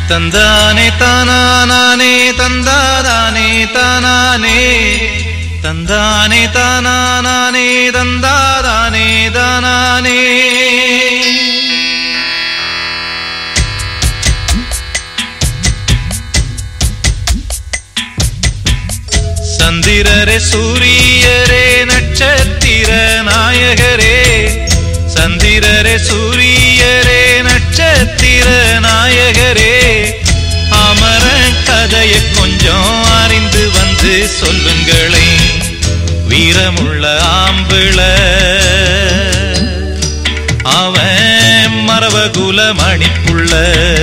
தந்தானே தானானே தந்தாதானே தானானே தந்தானே தானானே தந்தாதானே தானானே சந்திரரே சூரியரே நட்சத்திர நாயகரே சந்திரரே சூரியரே நட்சத்திர நாயகரே அமர கதையை கொஞ்சம் அறிந்து வந்து சொல்லுங்களே வீரமுள்ள ஆம்பிள அவன் மரவகுல மணிப்புள்ள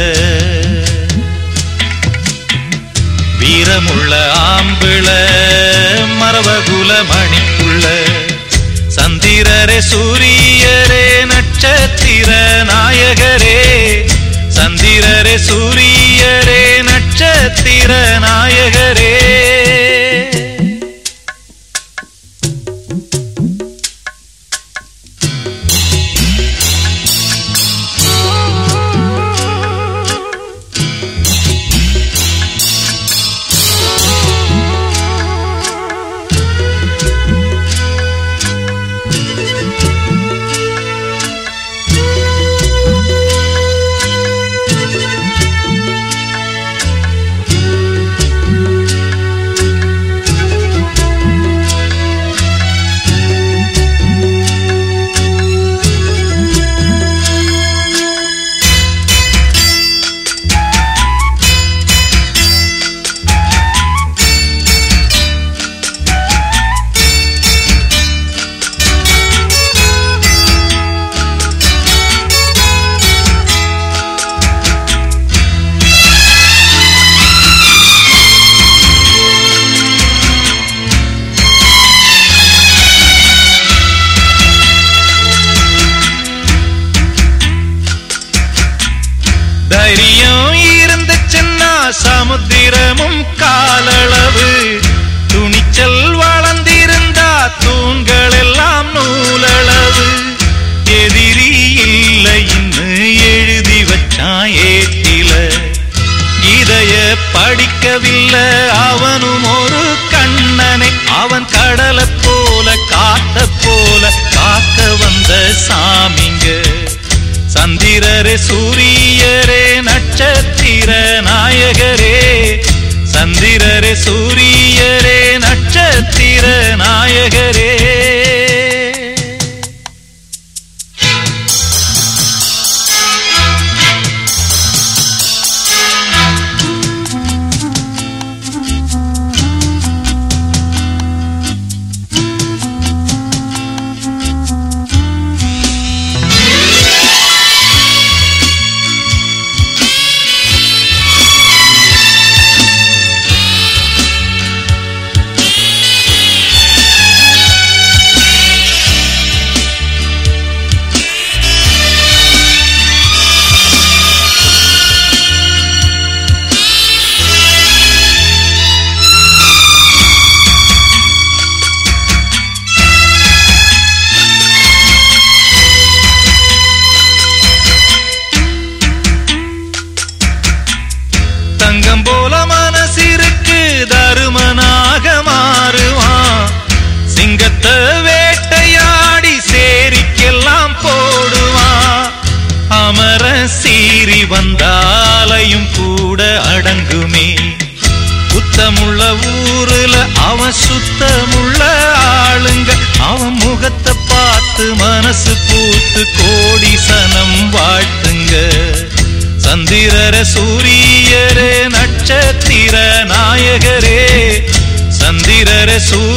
வீரமுள்ள ஆம்பிள மரபகுல மணிப்புள்ள சந்திரரே சூரியரே நட்சத்திர நாயகரே சந்திரரே சூரியரே நட்சத்திர நாயகரே தைரியம் இருந்துச்சுன்னா சமுத்திரமும் காலளவு துணிச்சல் வளர்ந்திருந்தா தூண்கள் எல்லாம் நூலளவு எதிரி இல்லைன்னு எழுதி வச்சான் ஏட்டில இதைய படிக்கவில்லை அவனும் ஒரு கண்ணனை அவன் கடலை போல காத்த போல காக்க வந்த சாமிங்க சந்திரரே சூரியரே நட்சத்திர நாயகரே சந்திரரே சூரியரே நட்சத்திர நாயகரே தங்கம் போல மனசிருக்கு தருமனாக மாறுவான் சிங்கத்தை வேட்டையாடி சேரிக்கெல்லாம் போடுவான் அமர சீறி வந்தாலையும் கூட அடங்குமே குத்தமுள்ள ஊருல அவன் சுத்தமுள்ள ஆளுங்க அவன் முகத்தை பார்த்து மனசு பூத்து கோடி சனம் வாழ்த்துங்க சந்திரர சூரியரே நட்சத்திர நாயகரே சந்திரர சூரிய